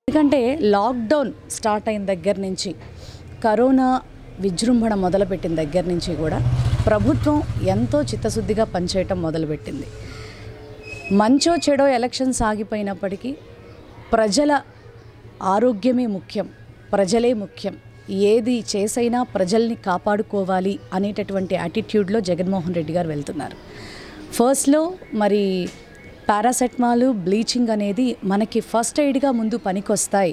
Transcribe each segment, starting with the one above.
ఎందుకంటే lockdown start అయిన దగ్గర నుంచి కరోనా విజృంభణ మొదలుపెట్టిన దగ్గర నుంచి కూడా ప్రభుత్వం ఎంతో చిత్తశుద్ధిగా పనిచేయటం మొదలుపెట్టింది మంచో చెడో ఎలక్షన్స్ ఆగిపోయినప్పటికీ ప్రజల ఆరోగ్యమే ముఖ్యం ప్రజలే ముఖ్యం ఏది చేసైనా ప్రజల్ని కాపాడుకోవాలి అనేటటువంటి యాటిట్యూడ్లో జగన్మోహన్ రెడ్డి గారు వెళ్తున్నారు ఫస్ట్లో మరి పారాసెటమాల్ బ్లీచింగ్ అనేది మనకి ఫస్ట్ ఎయిడ్గా ముందు పనికొస్తాయి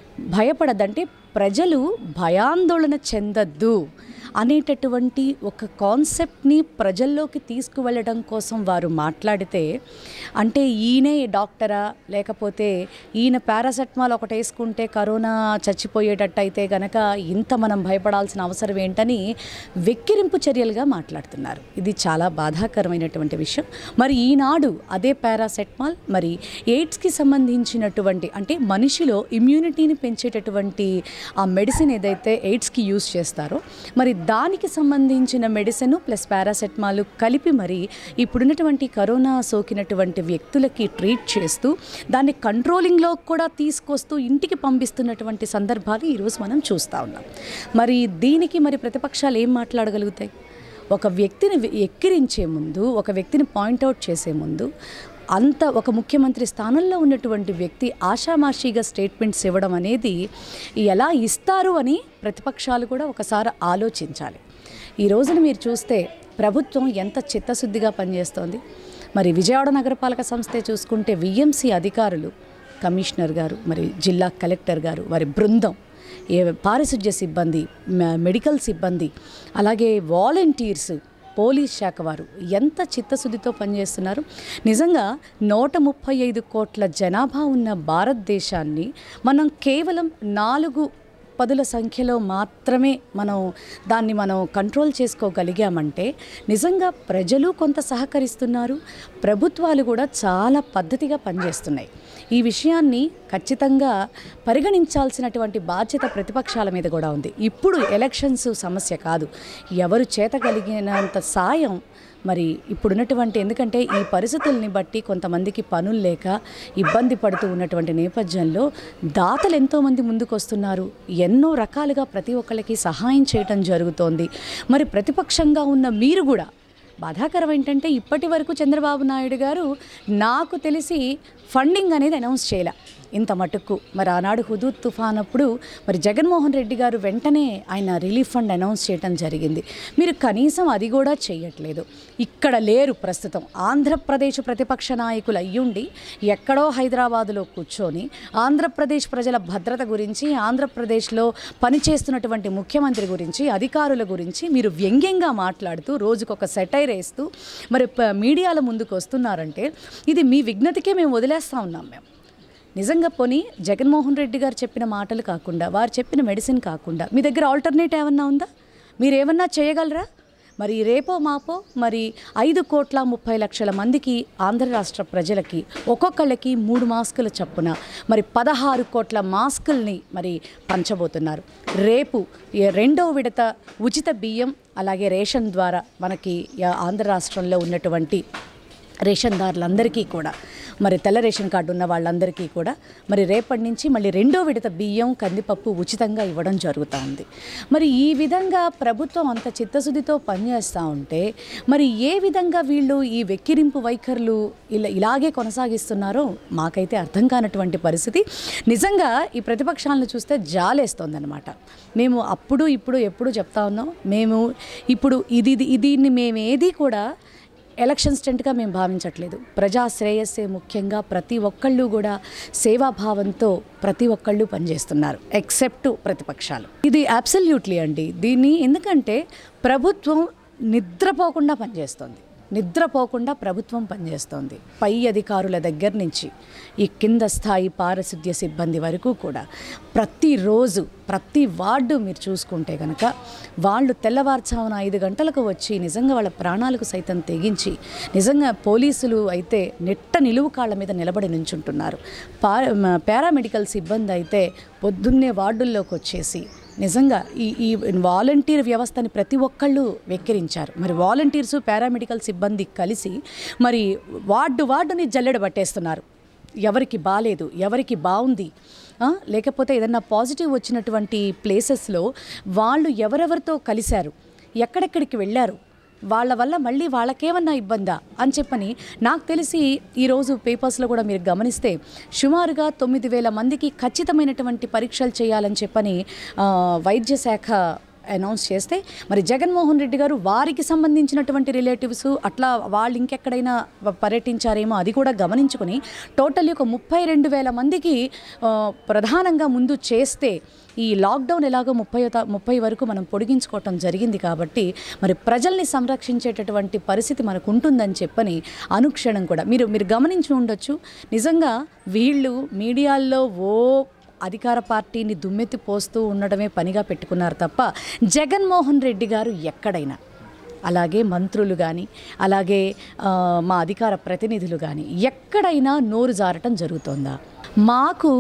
భయపడదంటే ప్రజలు భయాందోళన చెందద్దు అనేటటువంటి ఒక కాన్సెప్ట్ని ప్రజల్లోకి తీసుకువెళ్ళడం కోసం వారు మాట్లాడితే అంటే ఈయనే డాక్టరా లేకపోతే ఈయన పారాసెటమాల్ ఒకటి వేసుకుంటే కరోనా చచ్చిపోయేటట్టు అయితే గనక ఇంత మనం భయపడాల్సిన అవసరం ఏంటని వెక్కిరింపు చర్యలుగా మాట్లాడుతున్నారు ఇది చాలా బాధాకరమైనటువంటి విషయం మరి ఈనాడు అదే పారాసెటమాల్ మరి ఎయిడ్స్కి సంబంధించినటువంటి అంటే మనిషిలో ఇమ్యూనిటీని పెంచేటటువంటి ఆ మెడిసిన్ ఏదైతే ఎయిడ్స్కి యూస్ చేస్తారో మరి దానికి సంబంధించిన మెడిసిన్ ప్లస్ పారాసెటమాల్ కలిపి మరి ఇప్పుడున్నటువంటి కరోనా సోకినటువంటి వ్యక్తులకి ట్రీట్ చేస్తూ దాన్ని కంట్రోలింగ్లో కూడా తీసుకొస్తూ ఇంటికి పంపిస్తున్నటువంటి సందర్భాలు ఈరోజు మనం చూస్తూ ఉన్నాం మరి దీనికి మరి ప్రతిపక్షాలు ఏం మాట్లాడగలుగుతాయి ఒక వ్యక్తిని ఎక్కిరించే ముందు ఒక వ్యక్తిని పాయింట్అవుట్ చేసే ముందు అంత ఒక ముఖ్యమంత్రి స్థానంలో ఉన్నటువంటి వ్యక్తి ఆషామాషిగా స్టేట్మెంట్స్ ఇవ్వడం అనేది ఎలా ఇస్తారు అని ప్రతిపక్షాలు కూడా ఒకసారి ఆలోచించాలి ఈ రోజున మీరు చూస్తే ప్రభుత్వం ఎంత చిత్తశుద్ధిగా పనిచేస్తోంది మరి విజయవాడ నగరపాలక సంస్థే చూసుకుంటే విఎంసి అధికారులు కమిషనర్ గారు మరి జిల్లా కలెక్టర్ గారు వారి బృందం ఏ పారిశుధ్య సిబ్బంది మ- మెడికల్ సిబ్బంది అలాగే వాలంటీర్స్ పోలీస్ శాఖ వారు ఎంత చిత్తశుద్ధితో పనిచేస్తున్నారు నిజంగా నూట ముప్పై ఐదు కోట్ల జనాభా ఉన్న భారతదేశాన్ని మనం కేవలం నాలుగు పదుల సంఖ్యలో మాత్రమే మనం దాన్ని మనం కంట్రోల్ చేసుకోగలిగామంటే నిజంగా ప్రజలు కొంత సహకరిస్తున్నారు ప్రభుత్వాలు కూడా చాలా పద్ధతిగా పనిచేస్తున్నాయి ఈ విషయాన్ని ఖచ్చితంగా పరిగణించాల్సినటువంటి బాధ్యత ప్రతిపక్షాల మీద కూడా ఉంది ఇప్పుడు ఎలక్షన్స్ సమస్య కాదు ఎవరు చేతగలిగినంత సాయం మరి ఇప్పుడున్నటువంటి ఎందుకంటే ఈ పరిస్థితుల్ని బట్టి కొంతమందికి పనులు లేక ఇబ్బంది పడుతూ ఉన్నటువంటి నేపథ్యంలో దాతలు ఎంతోమంది ముందుకు వస్తున్నారు ఎన్నో రకాలుగా ప్రతి ఒక్కళ్ళకి సహాయం చేయటం జరుగుతోంది మరి ప్రతిపక్షంగా ఉన్న మీరు కూడా బాధాకరం ఏంటంటే ఇప్పటి వరకు చంద్రబాబు నాయుడు గారు నాకు తెలిసి ఫండింగ్ అనేది అనౌన్స్ చేయలే ఇంత మటుకు మరి ఆనాడు హుదూద్ తుఫాన్ అప్పుడు మరి జగన్మోహన్ రెడ్డి గారు వెంటనే ఆయన రిలీఫ్ ఫండ్ అనౌన్స్ చేయడం జరిగింది మీరు కనీసం అది కూడా చేయట్లేదు ఇక్కడ లేరు ప్రస్తుతం ఆంధ్రప్రదేశ్ ప్రతిపక్ష నాయకులు అయ్యుండి ఎక్కడో హైదరాబాదులో కూర్చొని ఆంధ్రప్రదేశ్ ప్రజల భద్రత గురించి ఆంధ్రప్రదేశ్లో పనిచేస్తున్నటువంటి ముఖ్యమంత్రి గురించి అధికారుల గురించి మీరు వ్యంగ్యంగా మాట్లాడుతూ రోజుకొక సెటైర్ వేస్తూ మరి ప- మీడియాల ముందుకు వస్తున్నారంటే ఇది మీ విఘ్నతకే మేము వదిలేస్తా ఉన్నాం మేము నిజంగా పోనీ జగన్మోహన్ రెడ్డి గారు చెప్పిన మాటలు కాకుండా వారు చెప్పిన మెడిసిన్ కాకుండా మీ దగ్గర ఆల్టర్నేట్ ఏమన్నా ఉందా మీరు ఏమన్నా చేయగలరా మరి రేపో మాపో మరి ఐదు కోట్ల ముప్పై లక్షల మందికి ఆంధ్ర రాష్ట్ర ప్రజలకి ఒక్కొక్కళ్ళకి మూడు మాస్కుల చప్పున మరి పదహారు కోట్ల మాస్కుల్ని మరి పంచబోతున్నారు రేపు ఈ రెండో విడత ఉచిత బియ్యం అలాగే రేషన్ ద్వారా మనకి ఆ, ఆంధ్ర రాష్ట్రంలో ఉన్నటువంటి రేషన్దారులందరికీ కూడా మరి తెల్ల రేషన్ కార్డు ఉన్న వాళ్ళందరికీ కూడా మరి రేపటి నుంచి మళ్ళీ రెండో విడత బియ్యం కందిపప్పు ఉచితంగా ఇవ్వడం జరుగుతూ ఉంది మరి ఈ విధంగా ప్రభుత్వం అంత చిత్తశుద్ధితో పనిచేస్తూ ఉంటే మరి ఏ విధంగా వీళ్ళు ఈ వెక్కిరింపు వైఖరులు ఇలా ఇలాగే కొనసాగిస్తున్నారో మాకైతే అర్థం కానటువంటి పరిస్థితి నిజంగా ఈ ప్రతిపక్షాలను చూస్తే జాలేస్తోందనమాట మేము అప్పుడు ఇప్పుడు ఎప్పుడు చెప్తా ఉన్నాం మేము ఇప్పుడు ఇది ఇది- దీన్ని మేమేది కూడా ఎలక్షన్ స్టెంట్గా మేము భావించట్లేదు ప్రజా శ్రేయస్సే ముఖ్యంగా ప్రతి ఒక్కళ్ళు కూడా సేవాభావంతో ప్రతి ఒక్కళ్ళు పనిచేస్తున్నారు ఎక్సెప్ట్ ప్రతిపక్షాలు ఇది అబ్సల్యూట్లీ అండి దీన్ని ఎందుకంటే ప్రభుత్వం నిద్రపోకుండా పనిచేస్తుంది నిద్రపోకుండా ప్రభుత్వం పనిచేస్తోంది పై అధికారుల దగ్గర నుంచి ఈ కింద స్థాయి పారిశుద్ధ్య సిబ్బంది వరకు కూడా ప్రతిరోజు ప్రతి వార్డు మీరు చూసుకుంటే కనుక వాళ్ళు తెల్లవారుజామున ఐదు గంటలకు వచ్చి నిజంగా వాళ్ళ ప్రాణాలకు సైతం తెగించి నిజంగా పోలీసులు అయితే నెట్ట నిలువు కాళ్ళ మీద నిలబడి నుంచుంటున్నారు పా మ- పారామెడికల్ సిబ్బంది అయితే పొద్దున్నే వార్డుల్లోకి వచ్చేసి నిజంగా ఈ ఈ వాలంటీర్ వ్యవస్థని ప్రతి ఒక్కళ్ళు వెక్కిరించారు మరి వాలంటీర్స్ పారామెడికల్ సిబ్బంది కలిసి మరి వార్డు వార్డుని జల్లెడ పట్టేస్తున్నారు ఎవరికి బాలేదు ఎవరికి బాగుంది ఆ, లేకపోతే ఏదన్నా పాజిటివ్ వచ్చినటువంటి ప్లేసెస్లో వాళ్ళు ఎవరెవరితో కలిశారు ఎక్కడెక్కడికి వెళ్ళారు వాళ్ళ వల్ల మళ్ళీ వాళ్ళకేమన్నా ఇబ్బందా అని చెప్పని నాకు తెలిసి ఈరోజు పేపర్స్లో కూడా మీరు గమనిస్తే సుమారుగా తొమ్మిది వేల మందికి ఖచ్చితమైనటువంటి పరీక్షలు చేయాలని చెప్పని ఆ, వైద్య శాఖ అనౌన్స్ చేస్తే మరి జగన్మోహన్ రెడ్డి గారు వారికి సంబంధించినటువంటి రిలేటివ్స్ అట్లా వాళ్ళు ఇంకెక్కడైనా ప- పర్యటించారేమో అది కూడా గమనించుకుని టోటల్ ఒక ముప్పై రెండు వేల మందికి ఆ, ప్రధానంగా ముందు చేస్తే ఈ లాక్డౌన్ ఎలాగో ముప్పై ముప్పై వరకు మనం పొడిగించుకోవటం జరిగింది కాబట్టి మరి ప్రజల్ని సంరక్షించేటటువంటి పరిస్థితి మనకు ఉంటుందని చెప్పని అనుక్షణం కూడా మీరు మీరు గమనించి ఉండొచ్చు నిజంగా వీళ్ళు మీడియాల్లో ఓ అధికార పార్టీని దుమ్మెత్తి పోస్తూ ఉండడమే పనిగా పెట్టుకున్నారు తప్ప జగన్మోహన్ రెడ్డి గారు ఎక్కడైనా అలాగే మంత్రులు కానీ అలాగే ఆ, మా అధికార ప్రతినిధులు కానీ ఎక్కడైనా నోరు జారటం జరుగుతోందా మాకు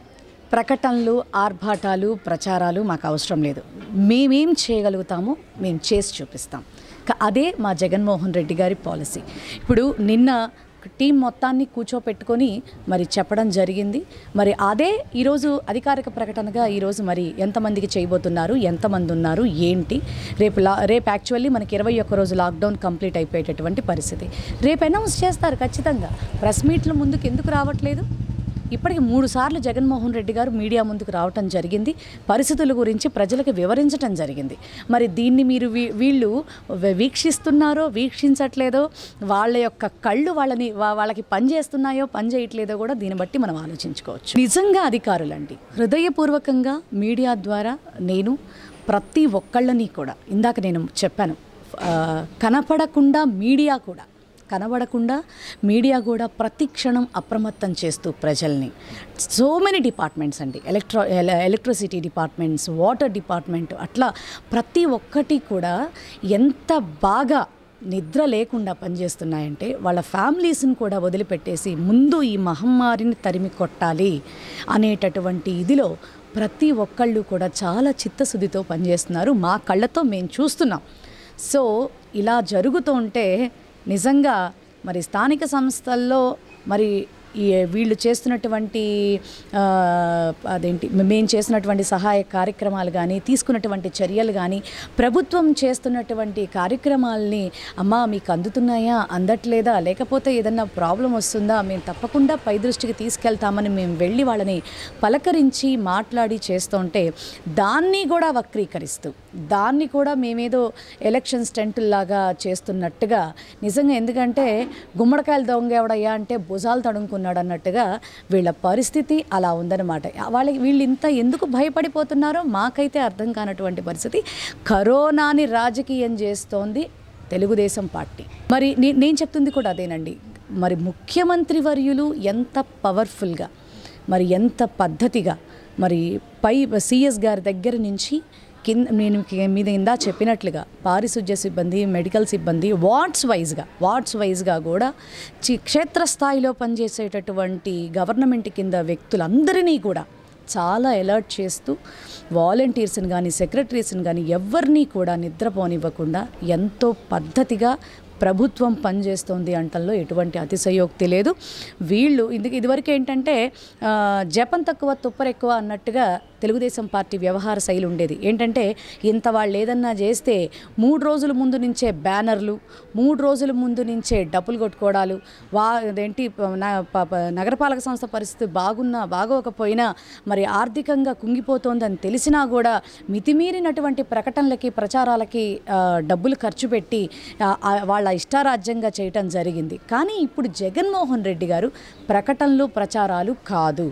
ప్రకటనలు ఆర్భాటాలు ప్రచారాలు మాకు అవసరం లేదు మేమేం చేయగలుగుతామో మేము చేసి చూపిస్తాం క- అదే మా జగన్మోహన్ రెడ్డి గారి పాలసీ ఇప్పుడు నిన్న టీం మొత్తాన్ని కూర్చోపెట్టుకొని మరి చెప్పడం జరిగింది మరి అదే ఈరోజు అధికారిక ప్రకటనగా ఈరోజు మరి ఎంతమందికి చేయబోతున్నారు ఎంతమంది ఉన్నారు ఏంటి రేపు లా రేపు యాక్చువల్లీ మనకి ఇరవై ఒక్క రోజు లాక్డౌన్ కంప్లీట్ అయిపోయేటటువంటి పరిస్థితి రేపు అనౌన్స్ చేస్తారు ఖచ్చితంగా ప్రెస్ మీట్ల ముందుకు ఎందుకు రావట్లేదు ఇప్పటికి మూడు సార్లు జగన్మోహన్ రెడ్డి గారు మీడియా ముందుకు రావటం జరిగింది పరిస్థితుల గురించి ప్రజలకు వివరించటం జరిగింది మరి దీన్ని మీరు వీ- వీళ్ళు వి- వీక్షిస్తున్నారో వీక్షించట్లేదో వాళ్ళ యొక్క కళ్ళు వాళ్ళని వా- వాళ్ళకి పని చేస్తున్నాయో పని చేయట్లేదో కూడా దీన్ని బట్టి మనం ఆలోచించుకోవచ్చు నిజంగా అధికారులండి హృదయపూర్వకంగా మీడియా ద్వారా నేను ప్రతి ఒక్కళ్ళని కూడా ఇందాక నేను చెప్పాను ఆ, కనపడకుండా మీడియా కూడా కనబడకుండా మీడియా కూడా ప్రతి క్షణం అప్రమత్తం చేస్తూ ప్రజల్ని సో మెనీ డిపార్ట్మెంట్స్ అండి ఎలక్ట్రో ఎల- ఎలక్ట్రిసిటీ డిపార్ట్మెంట్స్ వాటర్ డిపార్ట్మెంట్ అట్లా ప్రతి ఒక్కటి కూడా ఎంత బాగా నిద్ర లేకుండా పనిచేస్తున్నాయంటే వాళ్ళ ఫ్యామిలీస్ని కూడా వదిలిపెట్టేసి ముందు ఈ మహమ్మారిని తరిమి కొట్టాలి అనేటటువంటి ఇదిలో ప్రతి ఒక్కళ్ళు కూడా చాలా చిత్తశుద్ధితో పనిచేస్తున్నారు మా కళ్ళతో మేము చూస్తున్నాం సో ఇలా జరుగుతూ ఉంటే నిజంగా మరి స్థానిక సంస్థల్లో మరి ఈ వీళ్ళు చేస్తున్నటువంటి ఆ, అదేంటి మేము చేస్తున్నటువంటి సహాయ కార్యక్రమాలు కానీ తీసుకున్నటువంటి చర్యలు కానీ ప్రభుత్వం చేస్తున్నటువంటి కార్యక్రమాలని అమ్మా మీకు అందుతున్నాయా అందట్లేదా లేకపోతే ఏదన్నా ప్రాబ్లం వస్తుందా మేము తప్పకుండా పై దృష్టికి తీసుకెళ్తామని మేము వెళ్ళి వాళ్ళని పలకరించి మాట్లాడి చేస్తుంటే దాన్ని కూడా వక్రీకరిస్తూ దాన్ని కూడా మేమేదో ఎలక్షన్ స్టెంటుల్లాగా చేస్తున్నట్టుగా నిజంగా ఎందుకంటే గుమ్మడికాయలు దొంగ ఎవడయ్యా అంటే భుజాలు తడుముకున్నాడు అన్నట్టుగా వీళ్ళ పరిస్థితి అలా ఉందన్నమాట వాళ్ళకి వీళ్ళు ఇంత ఎందుకు భయపడిపోతున్నారో మాకైతే అర్థం కానటువంటి పరిస్థితి కరోనాని రాజకీయం చేస్తోంది తెలుగుదేశం పార్టీ మరి నే- నేను చెప్తుంది కూడా అదేనండి మరి ముఖ్యమంత్రి వర్యులు ఎంత పవర్ఫుల్గా మరి ఎంత పద్ధతిగా మరి పై సిఎస్ గారి దగ్గర నుంచి కింద నేను కి- మీద ఇందా చెప్పినట్లుగా పారిశుధ్య సిబ్బంది మెడికల్ సిబ్బంది వార్డ్స్ వైజ్గా వార్డ్స్ వైజ్గా కూడా చి- క్షేత్రస్థాయిలో పనిచేసేటటువంటి గవర్నమెంట్ కింద వ్యక్తులందరినీ కూడా చాలా అలర్ట్ చేస్తూ వాలంటీర్స్ని కానీ సెక్రటరీస్ని కానీ ఎవరిని కూడా నిద్రపోనివ్వకుండా ఎంతో పద్ధతిగా ప్రభుత్వం పనిచేస్తోంది అంటంలో ఎటువంటి అతిశయోక్తి లేదు వీళ్ళు ఇది ఇదివరకు ఏంటంటే ఆ, జపం తక్కువ తుప్పరు ఎక్కువ అన్నట్టుగా తెలుగుదేశం పార్టీ వ్యవహార శైలి ఉండేది ఏంటంటే ఇంత వాళ్ళు ఏదన్నా చేస్తే మూడు రోజుల ముందు నుంచే బ్యానర్లు మూడు రోజుల ముందు నుంచే డబ్బులు కొట్టుకోవడాలు వా అదేంటి ప- న- ప- ప- నగరపాలక సంస్థ పరిస్థితి బాగున్నా బాగోకపోయినా మరి ఆర్థికంగా కుంగిపోతోందని తెలిసినా కూడా మితిమీరినటువంటి ప్రకటనలకి ప్రచారాలకి ఆ, డబ్బులు ఖర్చు పెట్టి ఆ, ఆ, వాళ్ళ ఇష్టారాజ్యంగా చేయటం జరిగింది కానీ ఇప్పుడు జగన్మోహన్ రెడ్డి గారు ప్రకటనలు ప్రచారాలు కాదు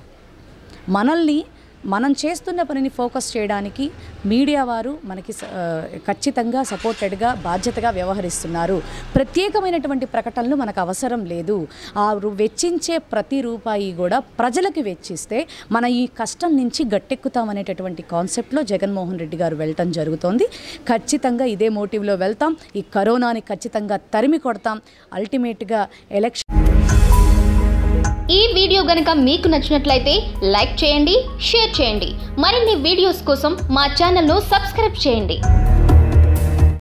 మనల్ని మనం చేస్తున్న పనిని ఫోకస్ చేయడానికి మీడియా వారు మనకి స- ఆ, ఖచ్చితంగా సపోర్టెడ్గా బాధ్యతగా వ్యవహరిస్తున్నారు ప్రత్యేకమైనటువంటి ప్రకటనలు మనకు అవసరం లేదు ఆ రు- వెచ్చించే ప్రతి రూపాయి కూడా ప్రజలకి వెచ్చిస్తే మన ఈ కష్టం నుంచి గట్టెక్కుతామనేటటువంటి కాన్సెప్ట్లో జగన్మోహన్ రెడ్డి గారు వెళ్ళటం జరుగుతోంది ఖచ్చితంగా ఇదే మోటివ్లో వెళ్తాం ఈ కరోనాని ఖచ్చితంగా తరిమి కొడతాం అల్టిమేట్గా ఎలక్షన్ ఈ వీడియో గనుక మీకు నచ్చినట్లయితే లైక్ చేయండి షేర్ చేయండి మరిన్ని వీడియోస్ కోసం మా ఛానల్ను సబ్స్క్రైబ్ చేయండి